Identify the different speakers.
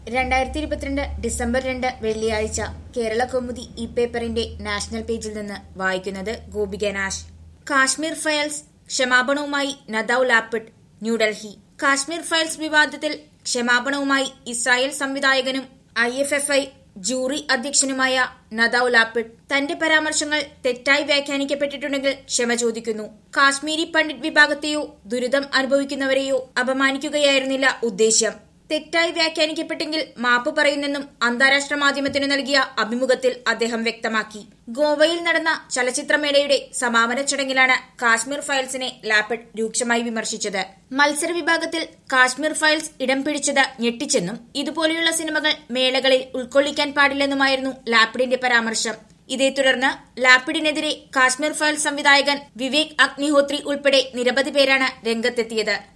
Speaker 1: രണ്ടായിരത്തി ഇരുപത്തിരണ്ട് ഡിസംബർ രണ്ട് വെള്ളിയാഴ്ച കേരള കൗമുദി ഇ പേപ്പറിന്റെ നാഷണൽ പേജിൽ നിന്ന് വായിക്കുന്നത് ഗോപിക നാഷ് കാശ്മീർ ഫയൽസ് ക്ഷമാപണവുമായി Nadav Lapid New Delhi Kashmir files വിവാദത്തിൽ ക്ഷമാപണവുമായി ഇസ്രായേൽ സംവിധായകനും I F F I jury അധ്യക്ഷനുമായ നദൌ ലാപ്പിഡ് തന്റെ പരാമർശങ്ങൾ തെറ്റായി വ്യാഖ്യാനിക്കപ്പെട്ടിട്ടുണ്ടെങ്കിൽ ക്ഷമ ചോദിക്കുന്നു കാശ്മീരി പണ്ഡിറ്റ് വിഭാഗത്തെയോ ദുരിതം അനുഭവിക്കുന്നവരെയോ അപമാനിക്കുകയായിരുന്നില്ല ഉദ്ദേശ്യം തെറ്റായി വ്യാഖ്യാനിക്കപ്പെട്ടെങ്കിൽ മാപ്പ് പറയുന്നെന്നും അന്താരാഷ്ട്ര മാധ്യമത്തിനു നൽകിയ അഭിമുഖത്തിൽ അദ്ദേഹം വ്യക്തമാക്കി ഗോവയിൽ നടന്ന ചലച്ചിത്രമേളയുടെ സമാപന ചടങ്ങിലാണ് കാശ്മീർ ഫയൽസിനെ ലാപ്പിഡ് രൂക്ഷമായി വിമർശിച്ചത് മത്സര വിഭാഗത്തിൽ കാശ്മീർ ഫയൽസ് ഇടം പിടിച്ചത് ഞെട്ടിച്ചെന്നും ഇതുപോലെയുള്ള സിനിമകൾ മേളകളിൽ ഉൾക്കൊള്ളിക്കാൻ പാടില്ലെന്നുമായിരുന്നു ലാപ്പിഡിന്റെ പരാമർശം ഇതേ തുടർന്ന് ലാപ്പിഡിനെതിരെ കാശ്മീർ ഫയൽസ് സംവിധായകൻ വിവേക് അഗ്നിഹോത്രി ഉൾപ്പെടെ നിരവധി പേരാണ് രംഗത്തെത്തിയത്